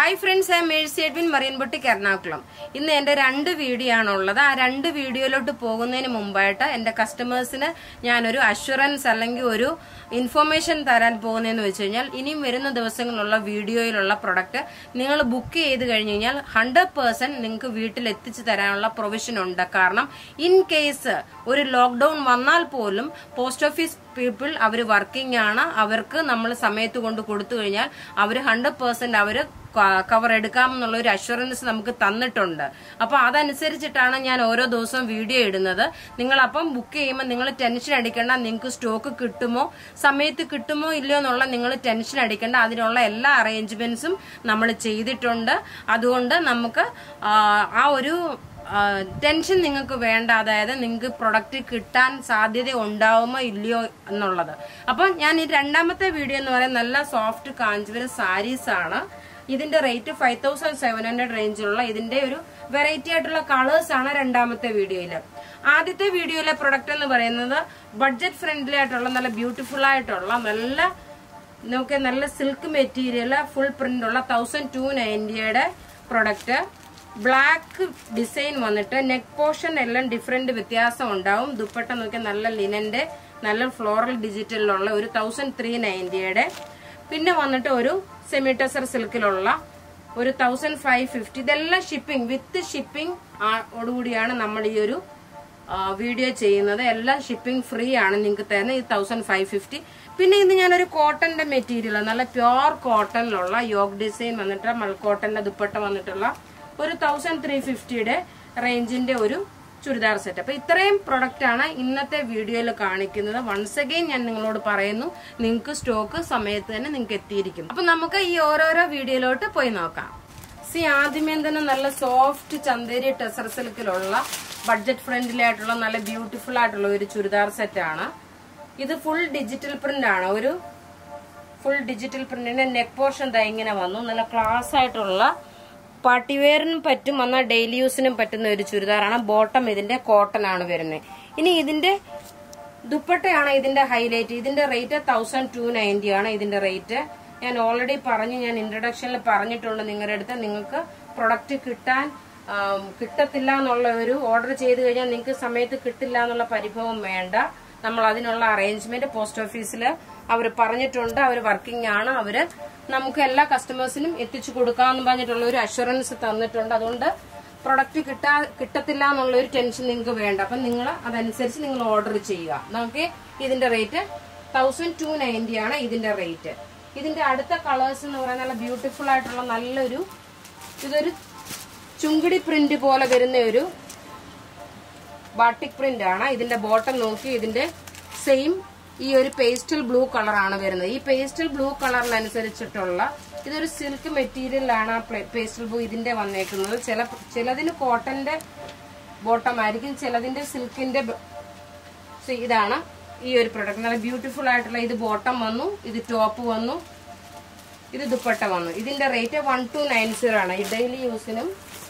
hi friends I Mercy Edwin Marian boutique Ernakulam ഇന്ന് എന്റെ രണ്ട് വീഡിയോ ആണുള്ളത് ആ രണ്ട് വീഡിയോയിലോട്ട് പോകുന്നതിന് മുമ്പായിട്ട് എന്റെ കസ്റ്റമേഴ്സിന് ഞാനൊരു അഷുറൻസ് അല്ലെങ്കിൽ ഒരു ഇൻഫർമേഷൻ തരാൻ പോകുന്നതെന്ന് വെച്ച് കഴിഞ്ഞാൽ ഇനിയും വരുന്ന ദിവസങ്ങളിലുള്ള വീഡിയോയിലുള്ള പ്രൊഡക്റ്റ് നിങ്ങൾ ബുക്ക് ചെയ്ത് കഴിഞ്ഞ് കഴിഞ്ഞാൽ ഹൺഡ്രഡ് പേഴ്സെന്റ് നിങ്ങൾക്ക് വീട്ടിൽ എത്തിച്ചു തരാനുള്ള പ്രൊവിഷൻ ഉണ്ട് കാരണം ഇൻ കേസ് ഒരു ലോക്ക്ഡൌൺ വന്നാൽ പോലും പോസ്റ്റ് ഓഫീസ് പീപ്പിൾ അവർ വർക്കിംഗ് ആണ് അവർക്ക് നമ്മൾ സമയത്ത് കൊണ്ട് കൊടുത്തു കഴിഞ്ഞാൽ അവർ ഹൺഡ്രഡ് പേഴ്സെന്റ് അവർ കവർ എടുക്കാമെന്നുള്ള ഒരു അഷുറൻസ് നമുക്ക് തന്നിട്ടുണ്ട് അപ്പൊ അതനുസരിച്ചിട്ടാണ് ഞാൻ ഓരോ ദിവസവും വീഡിയോ ഇടുന്നത് നിങ്ങൾ അപ്പം ബുക്ക് ചെയ്യുമ്പോൾ നിങ്ങൾ ടെൻഷൻ അടിക്കേണ്ട നിങ്ങൾക്ക് സ്റ്റോക്ക് കിട്ടുമോ സമയത്ത് കിട്ടുമോ ഇല്ലയോ എന്നുള്ള നിങ്ങൾ ടെൻഷൻ അടിക്കേണ്ട അതിനുള്ള എല്ലാ അറേഞ്ച്മെന്റ്സും നമ്മൾ ചെയ്തിട്ടുണ്ട് അതുകൊണ്ട് നമുക്ക് ആ, ആ ഒരു ടെൻഷൻ നിങ്ങൾക്ക് വേണ്ട അതായത് നിങ്ങൾക്ക് പ്രൊഡക്റ്റ് കിട്ടാൻ സാധ്യത ഉണ്ടാവുമോ ഇല്ലയോ എന്നുള്ളത് അപ്പം ഞാൻ ഈ രണ്ടാമത്തെ വീഡിയോ എന്ന് പറയുന്നത് നല്ല സോഫ്റ്റ് കാഞ്ചീപുരം സാരീസ് ആണ് ഇതിന്റെ rate five thousand seven hundred റേഞ്ചിലുള്ള ഇതിന്റെ ഒരു വെറൈറ്റി ആയിട്ടുള്ള കളേഴ്സ് ആണ് രണ്ടാമത്തെ വീഡിയോയില് ആദ്യത്തെ വീഡിയോയിലെ പ്രൊഡക്റ്റ് എന്ന് പറയുന്നത് ബഡ്ജറ്റ് ഫ്രണ്ട്ലി ആയിട്ടുള്ള നല്ല ബ്യൂട്ടിഫുൾ ആയിട്ടുള്ള നല്ല നമുക്ക് നല്ല സിൽക്ക് മെറ്റീരിയൽ ഫുൾ പ്രിന്റ് ഉള്ള തൗസൻഡ് ടു നയൻറ്റിയുടെ പ്രൊഡക്റ്റ് ബ്ലാക്ക് ഡിസൈൻ വന്നിട്ട് നെക്ക് പോർഷൻ എല്ലാം ഡിഫറെന്റ് വ്യത്യാസം ഉണ്ടാവും ദുപ്പട്ട നോക്കിയാൽ നല്ല ലിനന്റെ നല്ല ഫ്ലോറൽ ഡിജിറ്റലിലുള്ള ഒരു തൗസൻഡ് ത്രീ നയൻറ്റിയുടെ പിന്നെ വന്നിട്ട് ഒരു സെമിറ്റസർ സിൽക്കിലുള്ള ഒരു തൗസൻഡ് ഫൈവ് ഫിഫ്റ്റി ഇതെല്ലാം ഷിപ്പിംഗ് വിത്ത് ഷിപ്പിംഗ് ഓടുകൂടിയാണ് നമ്മൾ ഈ ഒരു ആ, വീഡിയോ ചെയ്യുന്നത് എല്ലാം ഷിപ്പിംഗ് ഫ്രീ ആണ് നിങ്ങൾക്ക് തരുന്നത് ഈ തൗസൻഡ് ഫൈവ് ഫിഫ്റ്റി പിന്നെ ഇത് ഞാനൊരു കോട്ടന്റെ മെറ്റീരിയൽ നല്ല പ്യോർ കോട്ടണിലുള്ള യോഗ് ഡിസൈൻ വന്നിട്ട് മൾ കോട്ടന്റെ ദുപ്പട്ട വന്നിട്ടുള്ള ഒരു തൗസൻഡ് ത്രീ ഫിഫ്റ്റിയുടെ റേഞ്ചിന്റെ ഒരു ചുരിദാർ സെറ്റ് അപ്പൊ ഇത്രയും പ്രൊഡക്റ്റ് ആണ് ഇന്നത്തെ വീഡിയോയിൽ കാണിക്കുന്നത് വൺസ് അഗൈൻ ഞാൻ നിങ്ങളോട് പറയുന്നു നിങ്ങൾക്ക് സ്റ്റോക്ക് സമയത്ത് തന്നെ നിങ്ങൾക്ക് എത്തിയിരിക്കും അപ്പൊ നമുക്ക് ഈ ഓരോരോ വീഡിയോയിലോട്ട് പോയി നോക്കാം സി ആദ്യമേ തന്നെ നല്ല സോഫ്റ്റ് ചന്തേരി ടെസർ സിൽക്കിലുള്ള ബഡ്ജറ്റ് ഫ്രണ്ട്ലി ആയിട്ടുള്ള നല്ല ബ്യൂട്ടിഫുൾ ആയിട്ടുള്ള ഒരു ചുരിദാർ സെറ്റ് ആണ് ഇത് ഫുൾ ഡിജിറ്റൽ പ്രിന്റ് ആണ് ഒരു ഫുൾ ഡിജിറ്റൽ പ്രിന്റിന്റെ നെക്ക് പോർഷൻ ദാ ഇങ്ങനെ വന്നു നല്ല ക്ലാസ് ആയിട്ടുള്ള പാർട്ടി വെയറിനും പറ്റും എന്നാൽ ഡെയിലി യൂസിനും പറ്റുന്ന ഒരു ചുരിദാറാണ് ബോട്ടം ഇതിന്റെ കോട്ടൺ ആണ് വരുന്നത് ഇനി ഇതിന്റെ ദുപ്പട്ടയാണ് ഇതിന്റെ ഹൈലൈറ്റ് ഇതിന്റെ റേറ്റ് തൗസൻഡ് ടു നയൻറ്റി ആണ് ഇതിന്റെ റേറ്റ് ഞാൻ ഓൾറെഡി പറഞ്ഞു ഞാൻ ഇൻട്രൊഡക്ഷനിൽ പറഞ്ഞിട്ടുണ്ട് നിങ്ങളുടെ അടുത്ത് നിങ്ങൾക്ക് പ്രൊഡക്റ്റ് കിട്ടാൻ ആം, കിട്ടത്തില്ല എന്നുള്ള ഒരു ഓർഡർ ചെയ്ത് കഴിഞ്ഞാൽ നിങ്ങൾക്ക് സമയത്ത് കിട്ടില്ല എന്നുള്ള പരിഭവം വേണ്ട നമ്മൾ അതിനുള്ള അറേഞ്ച്മെന്റ് പോസ്റ്റ് ഓഫീസിൽ അവർ പറഞ്ഞിട്ടുണ്ട് അവർ വർക്കിംഗ് ആണ് അവര് നമുക്ക് എല്ലാ കസ്റ്റമേഴ്സിനും എത്തിച്ചു കൊടുക്കാമെന്ന് പറഞ്ഞിട്ടുള്ള ഒരു അഷുറൻസ് തന്നിട്ടുണ്ട് അതുകൊണ്ട് പ്രൊഡക്റ്റ് കിട്ടാ കിട്ടത്തില്ല എന്നുള്ള ഒരു ടെൻഷൻ നിങ്ങൾക്ക് വേണ്ട അപ്പം നിങ്ങൾ അതനുസരിച്ച് നിങ്ങൾ ഓർഡർ ചെയ്യുക നമുക്ക് ഇതിന്റെ റേറ്റ് തൗസൻഡ് ടു നയൻറ്റി ആണ് ഇതിന്റെ റേറ്റ് ഇതിന്റെ അടുത്ത കളേഴ്സ് എന്ന് പറയുന്നത് നല്ല ബ്യൂട്ടിഫുൾ ആയിട്ടുള്ള നല്ലൊരു ഇതൊരു ചുങ്കിടി പ്രിന്റ് പോലെ വരുന്ന ഒരു ബാട്ടിക് പ്രിന്റ് ആണ് ഇതിന്റെ ബോട്ടം നോക്കി ഇതിന്റെ സെയിം ഈ ഒരു പേസ്റ്റൽ ബ്ലൂ കളറാണ് വരുന്നത് ഈ പേസ്റ്റൽ ബ്ലൂ കളറിനനുസരിച്ചിട്ടുള്ള ഇതൊരു സിൽക്ക് മെറ്റീരിയലാണ് ആ പേസ്റ്റൽ ബ്ലൂ ഇതിന്റെ വന്നേക്കുന്നത് ചില ചിലതിന് കോട്ടന്റെ ബോട്ടം ആയിരിക്കും ചിലതിന്റെ സിൽക്കിന്റെ ഇതാണ് ഈ ഒരു പ്രൊഡക്റ്റ് നല്ല ബ്യൂട്ടിഫുൾ ആയിട്ടുള്ള ഇത് ബോട്ടം വന്നു ഇത് ടോപ്പ് വന്നു ഇത് ദുപ്പട്ട വന്നു ഇതിന്റെ rate one two nine zero ആണ് ഈ ഡെയിലി യൂസിനും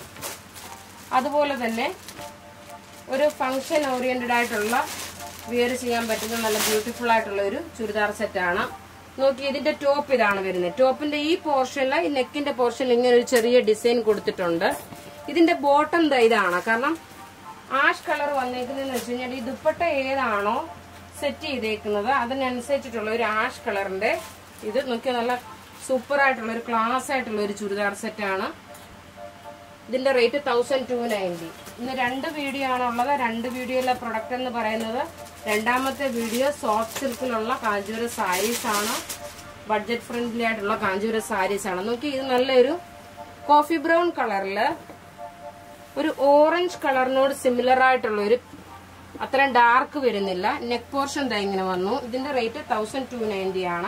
അതുപോലെ തന്നെ ഒരു ഫംഗ്ഷൻ ഓറിയന്റഡ് ആയിട്ടുള്ള വിയർ ചെയ്യാൻ പറ്റുന്ന നല്ല ബ്യൂട്ടിഫുൾ ആയിട്ടുള്ള ഒരു ചുരിദാർ സെറ്റാണ് നോക്കി ഇതിന്റെ ടോപ്പ് ഇതാണ് വരുന്നത് ടോപ്പിന്റെ ഈ പോർഷനിൽ ഈ നെക്കിന്റെ പോർഷനിൽ ഇങ്ങനെ ഒരു ചെറിയ ഡിസൈൻ കൊടുത്തിട്ടുണ്ട് ഇതിന്റെ ബോട്ടം ഇതാണ് കാരണം ആഷ് കളർ വന്നേക്കുന്നതെന്ന് വെച്ച് കഴിഞ്ഞാൽ ഈ ദുപ്പട്ട ഏതാണോ സെറ്റ് ചെയ്തേക്കുന്നത് അതിനനുസരിച്ചിട്ടുള്ള ഒരു ആഷ് കളറിന്റെ ഇത് നോക്കിയാൽ നല്ല സൂപ്പർ ആയിട്ടുള്ള ഒരു ക്ലാസ് ആയിട്ടുള്ള ഒരു ചുരിദാർ സെറ്റാണ് ഇതിന്റെ റേറ്റ് തൗസൻഡ് ടു നയൻറ്റി ഇന്ന് രണ്ട് വീഡിയോ ആണുള്ളത് രണ്ട് വീഡിയോയിലെ പ്രൊഡക്റ്റ് എന്ന് പറയുന്നത് രണ്ടാമത്തെ വീഡിയോ സോഫ്റ്റ് സിൽക്കിലുള്ള കാഞ്ചൂര സാരീസ് ആണ് ബഡ്ജറ്റ് ഫ്രണ്ട്ലി ആയിട്ടുള്ള കാഞ്ചൂര സാരീസ് ആണ് നോക്കി ഇത് നല്ലൊരു കോഫി ബ്രൗൺ കളറില് ഒരു ഓറഞ്ച് കളറിനോട് സിമിലർ ആയിട്ടുള്ള ഒരു അത്രയും ഡാർക്ക് വരുന്നില്ല നെക്ക് പോർഷൻ ദാ ഇങ്ങനെ വന്നു ഇതിന്റെ റേറ്റ് തൗസൻഡ് ടു നയൻറ്റി ആണ്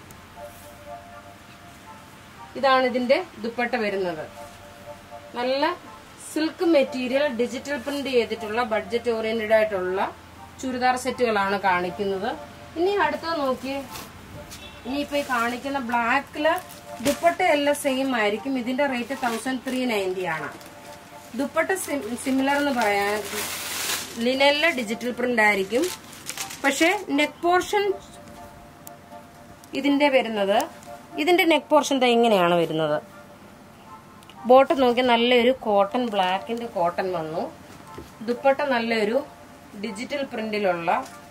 ഇതാണ് ഇതിന്റെ ദുപ്പട്ട വരുന്നത് നല്ല സിൽക്ക് മെറ്റീരിയൽ ഡിജിറ്റൽ പ്രിന്റ് ചെയ്തിട്ടുള്ള ബഡ്ജറ്റ് ഓറിയന്റഡ് ആയിട്ടുള്ള ചുരിദാർ സെറ്റുകളാണ് കാണിക്കുന്നത് ഇനി അടുത്തത് നോക്കിയേ ഇനിയിപ്പോ ഈ കാണിക്കുന്ന ബ്ലാക്കില് ദുപ്പട്ട എല്ലാം സെയിം ആയിരിക്കും ഇതിന്റെ റേറ്റ് തൗസൻഡ് ത്രീ നയൻറ്റി ആണ് ദുപ്പട്ട സിമിലർ എന്ന് പറയാൻ ലിനലിലെ ഡിജിറ്റൽ പ്രിന്റ് ആയിരിക്കും പക്ഷെ നെക്ക് പോർഷൻ ഇതിന്റെ വരുന്നത് ഇതിന്റെ നെക്ക് പോർഷൻ ദാ ഇങ്ങനെയാണ് വരുന്നത് ബോട്ടം നോക്കി നല്ലൊരു കോട്ടൺ ബ്ലാക്കിന്റെ കോട്ടൺ വന്നു ദുപ്പട്ട നല്ലൊരു ഡിജിറ്റൽ പ്രിന്റിലുള്ള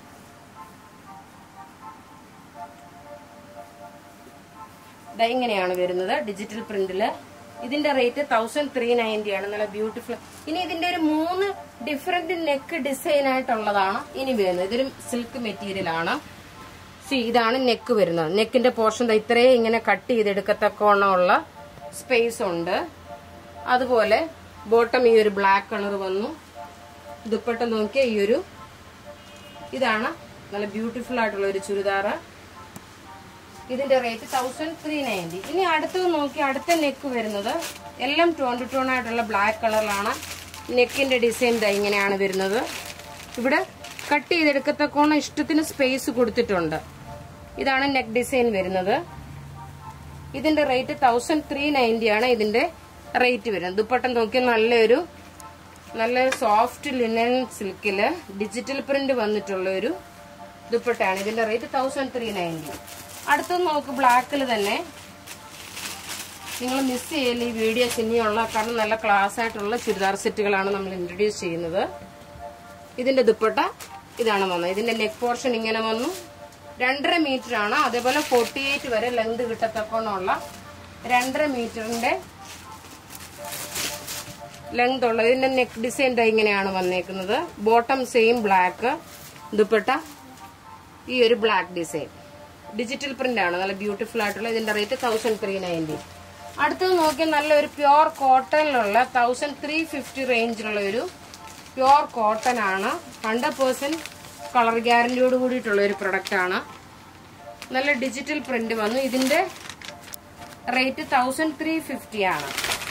ദാ ഇങ്ങനെയാണ് വരുന്നത് ഡിജിറ്റൽ പ്രിന്റില് ഇതിന്റെ റേറ്റ് തൗസൻഡ് ത്രീ നയൻറ്റി ആണ് നല്ല ബ്യൂട്ടിഫുൾ ഇനി ഇതിന്റെ ഒരു മൂന്ന് ഡിഫറെന്റ് നെക്ക് ഡിസൈൻ ആയിട്ടുള്ളതാണ് ഇനി വരുന്നത് ഇതൊരു സിൽക്ക് മെറ്റീരിയൽ ആണ് സി ഇതാണ് നെക്ക് വരുന്നത് നെക്കിന്റെ പോർഷൻ ഇത്രയും ഇങ്ങനെ കട്ട് ചെയ്തെടുക്കത്തക്കോണമുള്ള സ്പേസ് ഉണ്ട് അതുപോലെ ബോട്ടം ഈ ഒരു ബ്ലാക്ക് കളർ വന്നു ദുപ്പട്ട നോക്കിയ ഈ ഒരു ഇതാണ് നല്ല ബ്യൂട്ടിഫുൾ ആയിട്ടുള്ള ഒരു ചുരിദാറ് ഇതിന്റെ റേറ്റ് തൗസൻഡ് ത്രീ നയൻറ്റി ഇനി അടുത്തത് നോക്കി അടുത്ത നെക്ക് വരുന്നത് എല്ലാം ടോൺ ടു ടോൺ ആയിട്ടുള്ള ബ്ലാക്ക് കളറിലാണ് നെക്കിന്റെ ഡിസൈൻ ദാ ഇങ്ങനെയാണ് വരുന്നത് ഇവിടെ കട്ട് ചെയ്തെടുക്കത്തക്കോണം ഇഷ്ടത്തിന് സ്പേസ് കൊടുത്തിട്ടുണ്ട് ഇതാണ് നെക്ക് ഡിസൈൻ വരുന്നത് ഇതിന്റെ റേറ്റ് തൗസൻഡ് ത്രീ നയൻറ്റി ആണ് ഇതിന്റെ റേറ്റ് വരുന്നത് ദുപ്പട്ടം നോക്കിയാൽ നല്ലൊരു നല്ല സോഫ്റ്റ് ലിനൻ സിൽക്കില് ഡിജിറ്റൽ പ്രിന്റ് വന്നിട്ടുള്ള ഒരു ദുപ്പട്ടയാണ് ഇതിന്റെ റേറ്റ് തൗസൻഡ് ത്രീ നയൻറ്റി അടുത്തത് നോക്ക് ബ്ലാക്കിൽ തന്നെ നിങ്ങൾ മിസ് ചെയ്യല് ഈ വീഡിയോസ് ഇനിയുള്ള കാരണം നല്ല ക്ലാസ് ആയിട്ടുള്ള ചുരിദാർ സെറ്റുകളാണ് നമ്മൾ ഇൻട്രൊഡ്യൂസ് ചെയ്യുന്നത് ഇതിന്റെ ദുപ്പട്ട ഇതാണ് വന്നത് ഇതിന്റെ നെക്ക് പോർഷൻ ഇങ്ങനെ വന്നു രണ്ടര മീറ്റർ ആണ് അതേപോലെ ഫോർട്ടി എയ്റ്റ് വരെ ലെങ്ത് കിട്ടത്തക്കോണമുള്ള രണ്ടര മീറ്ററിന്റെ ലെങ്ത് ഉള്ളത് ഇതിന്റെ നെക്ക് ഡിസൈൻ ഇങ്ങനെയാണ് വന്നേക്കുന്നത് ബോട്ടം സെയിം ബ്ലാക്ക് ദുപ്പട്ട ഈ ഒരു ബ്ലാക്ക് ഡിസൈൻ ഡിജിറ്റൽ പ്രിന്റ് ആണ് നല്ല ബ്യൂട്ടിഫുൾ ആയിട്ടുള്ള ഇതിന്റെ റേറ്റ് തൗസൻഡ് ത്രീ നയൻറ്റി അടുത്തത് നോക്കിയാൽ നല്ല ഒരു പ്യോർ കോട്ടണിലുള്ള തൗസൻഡ് ത്രീ ഫിഫ്റ്റി റേഞ്ചിലുള്ള ഒരു പ്യോർ കോട്ടൺ ആണ് ഹൺഡ്രഡ് പേഴ്സെന്റ് കളർ ഗ്യാരണ്ടിയോട് കൂടിയിട്ടുള്ള ഒരു പ്രൊഡക്റ്റ് ആണ് നല്ല ഡിജിറ്റൽ പ്രിന്റ് വന്നു ഇതിന്റെ റേറ്റ് തൗസൻഡ് ത്രീ ഫിഫ്റ്റി ആണ്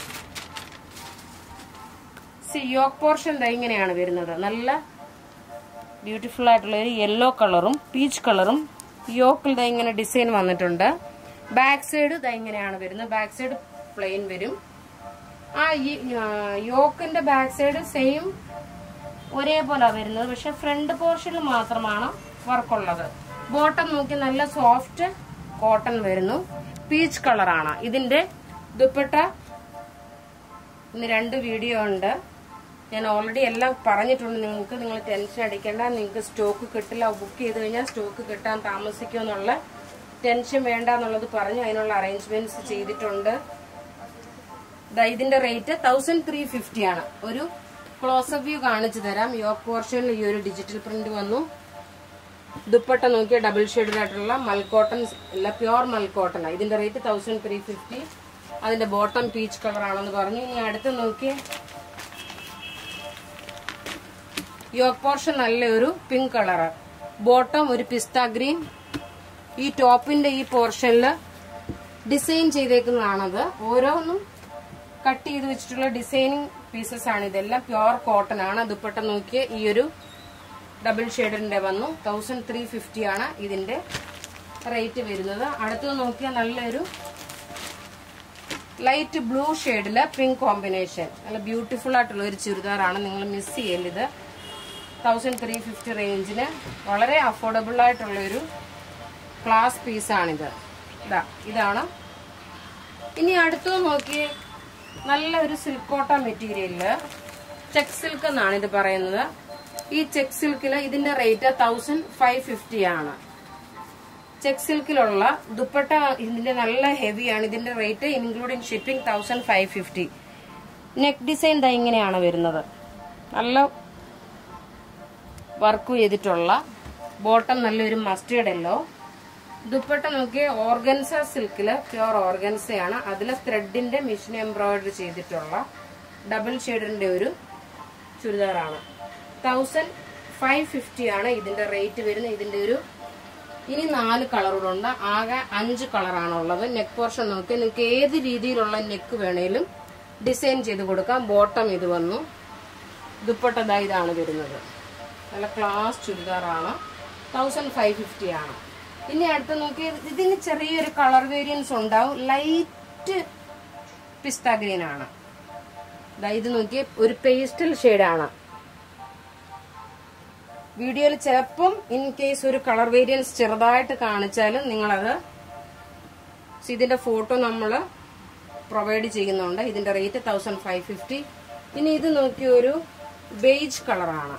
സി യോക്ക് പോർഷൻ ദാ ഇങ്ങനെയാണ് വരുന്നത് നല്ല ബ്യൂട്ടിഫുൾ ആയിട്ടുള്ള ഒരു യെല്ലോ കളറും പീച്ച് കളറും യോക്കിൽ ദാ ഇങ്ങനെ ഡിസൈൻ വന്നിട്ടുണ്ട് ബാക്ക് സൈഡ് ദാ ഇങ്ങനെയാണ് വരുന്നത് ബാക്ക് സൈഡ് പ്ലെയിൻ വരും ആ ഈ യോക്കിന്റെ ബാക്ക് സൈഡ് സെയിം ഒരേപോലെ വരുന്നത് പക്ഷെ ഫ്രണ്ട് പോർഷനിൽ മാത്രമാണ് വർക്കുള്ളത് ബോട്ടം നോക്കി നല്ല സോഫ്റ്റ് കോട്ടൺ വരുന്നു പീച്ച് കളറാണ് ഇതിന്റെ ദുപ്പട്ട ഇന്ന് രണ്ട് വീഡിയോ ഉണ്ട് ഞാൻ ഓൾറെഡി എല്ലാം പറഞ്ഞിട്ടുണ്ട് നിങ്ങൾക്ക് നിങ്ങൾ ടെൻഷൻ അടിക്കേണ്ട നിങ്ങൾക്ക് സ്റ്റോക്ക് കിട്ടില്ല ബുക്ക് ചെയ്ത് കഴിഞ്ഞാൽ സ്റ്റോക്ക് കിട്ടാൻ താമസിക്കുമെന്നുള്ള ടെൻഷൻ വേണ്ട എന്നുള്ളത് പറഞ്ഞു അതിനുള്ള അറേഞ്ച്മെന്റ്സ് ചെയ്തിട്ടുണ്ട് ദാ ഇതിന്റെ റേറ്റ് തൗസൻഡ് ത്രീ ഫിഫ്റ്റി ആണ് ഒരു ക്ലോസപ്പ് വ്യൂ കാണിച്ചു തരാം യോക്ക് പോർഷനിൽ ഈ ഒരു ഡിജിറ്റൽ പ്രിന്റ് വന്നു ദുപ്പട്ട നോക്കിയ ഡബിൾ ഷെയ്ഡിലായിട്ടുള്ള മൽക്കോട്ടൺ അല്ല പ്യോർ മൽക്കോട്ടൺ ഇതിന്റെ റേറ്റ് തൗസൻഡ് ത്രീ ഫിഫ്റ്റി അതിന്റെ ബോട്ടം പീച്ച് കളർ ആണെന്ന് പറഞ്ഞു ഇനി അടുത്ത് നോക്കിയേ യോക്ക് പോർഷൻ നല്ലൊരു പിങ്ക് കളറ് ബോട്ടം ഒരു പിസ്ത ഗ്രീൻ ഈ ടോപ്പിന്റെ ഈ പോർഷനിൽ ഡിസൈൻ ചെയ്തേക്കുന്നതാണത് ഓരോന്നും കട്ട് ചെയ്ത് വെച്ചിട്ടുള്ള ഡിസൈനിങ് പീസസ് ആണ് ഇതെല്ലാം പ്യോർ കോട്ടൺ ആണ് ദുപ്പട്ട നോക്കിയ ഈ ഒരു ഡബിൾ ഷെയ്ഡിന്റെ വന്നു തൗസൻഡ് ത്രീ ഫിഫ്റ്റി ആണ് ഇതിന്റെ റേറ്റ് വരുന്നത് അടുത്തത് നോക്കിയാൽ നല്ലൊരു ലൈറ്റ് ബ്ലൂ ഷെയ്ഡില് പിങ്ക് കോമ്പിനേഷൻ നല്ല ബ്യൂട്ടിഫുൾ ആയിട്ടുള്ള ഒരു ചുരിദാറാണ് നിങ്ങൾ മിസ് ചെയ്യരുത് തൗസൻഡ് ത്രീ ഫിഫ്റ്റി റേഞ്ചിന് വളരെ അഫോർഡബിൾ ആയിട്ടുള്ള ഒരു ക്ലാസ് പീസാണിത് ഇതാ ഇതാണ് ഇനി അടുത്തത് നോക്കി നല്ല ഒരു സിൽക്ക് കോട്ട മെറ്റീരിയലില് ചെക്ക് സിൽക്ക് എന്നാണ് ഇത് പറയുന്നത് ഈ ചെക്ക് സിൽക്കില് ഇതിന്റെ റേറ്റ് തൗസൻഡ് ഫൈവ് ഫിഫ്റ്റി ആണ് ചെക്ക് സിൽക്കിലുള്ള ദുപ്പട്ട ഇതിന്റെ നല്ല ഹെവിയാണ് ഇതിന്റെ rate including shipping thousand five fifty neck design ദാ ഇങ്ങനെയാണ് വരുന്നത് നല്ല വർക്ക് ചെയ്തിട്ടുള്ള ബോട്ടം നല്ലൊരു മസ്റ്റേർഡ് യെല്ലോ ദുപ്പട്ട നോക്കിയ ഓർഗൻസ സിൽക്കില് പ്യുവർ ഓർഗൻസയാണ് അതിൽ ത്രെഡിന്റെ മെഷീൻ എംബ്രോയിഡറി ചെയ്തിട്ടുള്ള ഡബിൾ ഷെയ്ഡിന്റെ ഒരു ചുരിദാറാണ് തൗസൻഡ് ഫൈവ് ഫിഫ്റ്റി ആണ് ഇതിന്റെ റേറ്റ് വരുന്നത് ഇതിന്റെ ഒരു ഇനി നാല് കളറുകളുണ്ട് ആകെ അഞ്ച് കളറാണുള്ളത് നെക്ക് പോർഷൻ നോക്കി നിങ്ങൾക്ക് ഏത് രീതിയിലുള്ള നെക്ക് വേണേലും ഡിസൈൻ ചെയ്ത് കൊടുക്കാം ബോട്ടം ഇത് വന്നു ദുപ്പട്ട ദാ ഇതാണ് വരുന്നത് നല്ല ക്ലാസ് ചുരിദാറാണ് തൗസൻഡ് ഫൈവ് ഫിഫ്റ്റി ആണ് ഇനി അടുത്ത് നോക്കി ഇതിന് ചെറിയൊരു കളർ വേരിയൻസ് ഉണ്ടാവും ലൈറ്റ് പിസ്ത ഗ്രീൻ ആണ് ദാ ഇത് നോക്കി ഒരു പേസ്റ്റൽ ഷെയ്ഡാണ് വീഡിയോയിൽ ചിലപ്പം ഇൻ കേസ് ഒരു കളർ വേരിയൻസ് ചെറുതായിട്ട് കാണിച്ചാലും നിങ്ങളത് ഇതിന്റെ ഫോട്ടോ നമ്മൾ പ്രൊവൈഡ് ചെയ്യുന്നുണ്ട് ഇതിന്റെ റേറ്റ് തൗസൻഡ് ഫൈവ് ഫിഫ്റ്റി ഇനി ഇത് നോക്കിയ ഒരു ബേജ് കളറാണ്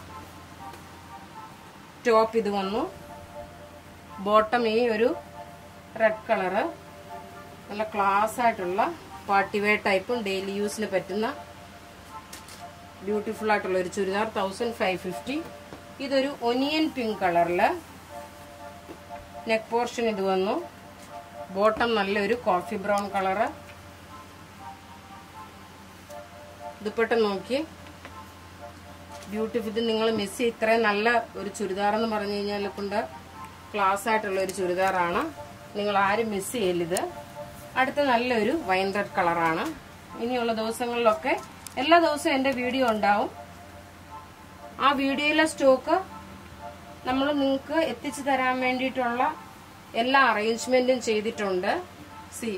ടോപ്പ് ഇത് വന്നു ബോട്ടം ഈ ഒരു റെഡ് കളറ് നല്ല ക്ലാസ് ആയിട്ടുള്ള പാർട്ടി വെയർ ടൈപ്പും ഡെയിലി യൂസിന് പറ്റുന്ന ബ്യൂട്ടിഫുൾ ആയിട്ടുള്ള ഒരു ചുരിദാർ തൗസൻഡ് ഫൈവ് ഫിഫ്റ്റി ഇതൊരു ഒനിയൻ പിങ്ക് കളറില് നെക്ക് പോർഷൻ ഇത് വന്നു ബോട്ടം നല്ലൊരു കോഫി ബ്രൗൺ കളറ് ദുപ്പട്ട നോക്കി ബ്യൂട്ടിഫുൾ ഇത് നിങ്ങൾ മിസ് ചെയ്ത് ഇത്രയും നല്ല ഒരു ചുരിദാർ എന്ന് പറഞ്ഞു കഴിഞ്ഞാൽ കൊണ്ട് ക്ലാസ് ആയിട്ടുള്ള ഒരു ചുരിദാറാണ് നിങ്ങൾ ആരും മിസ് ചെയ്യരുത് അടുത്ത നല്ലൊരു വൈൻ റെഡ് കളറാണ് ഇനിയുള്ള ദിവസങ്ങളിലൊക്കെ എല്ലാ ദിവസവും എൻ്റെ വീഡിയോ ഉണ്ടാവും ആ വീഡിയോയിലെ സ്റ്റോക്ക് നമ്മൾ നിങ്ങൾക്ക് എത്തിച്ചു തരാൻ വേണ്ടിയിട്ടുള്ള എല്ലാ അറേഞ്ച്മെന്റും ചെയ്തിട്ടുണ്ട് സി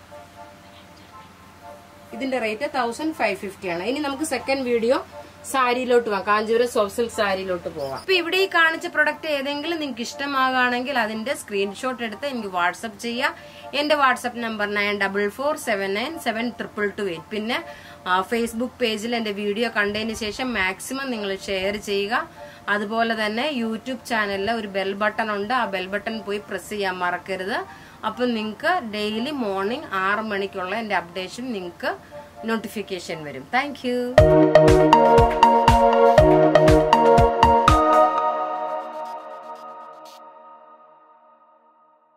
ഇതിന്റെ റേറ്റ് തൗസൻഡ് ഫൈവ് ഫിഫ്റ്റി ആണ് ഇനി നമുക്ക് സെക്കൻഡ് വീഡിയോ സാരിയിലോട്ട് പോവാം കാഞ്ചീപുരം സോഫ്റ്റ് സിൽക്ക് സാരിയിലോട്ട് പോവാം അപ്പൊ ഇവിടെ ഈ കാണിച്ച പ്രൊഡക്റ്റ് ഏതെങ്കിലും നിങ്ങൾക്ക് ഇഷ്ടമാകുകയാണെങ്കിൽ അതിന്റെ സ്ക്രീൻഷോട്ട് എടുത്ത് എനിക്ക് വാട്സപ്പ് ചെയ്യാം എന്റെ WhatsApp number nine double four seven nine seven triple two eight പിന്നെ ഫേസ്ബുക്ക് പേജിൽ എന്റെ വീഡിയോ കണ്ടതിന് ശേഷം മാക്സിമം നിങ്ങൾ ഷെയർ ചെയ്യുക അതുപോലെ തന്നെ യൂട്യൂബ് ചാനലിൽ ഒരു ബെൽ ബട്ടൺ ഉണ്ട് ആ ബെൽ ബട്ടൺ പോയി പ്രസ് ചെയ്യാൻ മറക്കരുത് അപ്പം നിങ്ങൾക്ക് ഡെയിലി മോർണിംഗ് ആറ് മണിക്കുള്ള എൻ്റെ അപ്ഡേഷൻ നിങ്ങൾക്ക് നോട്ടിഫിക്കേഷൻ വരും താങ്ക്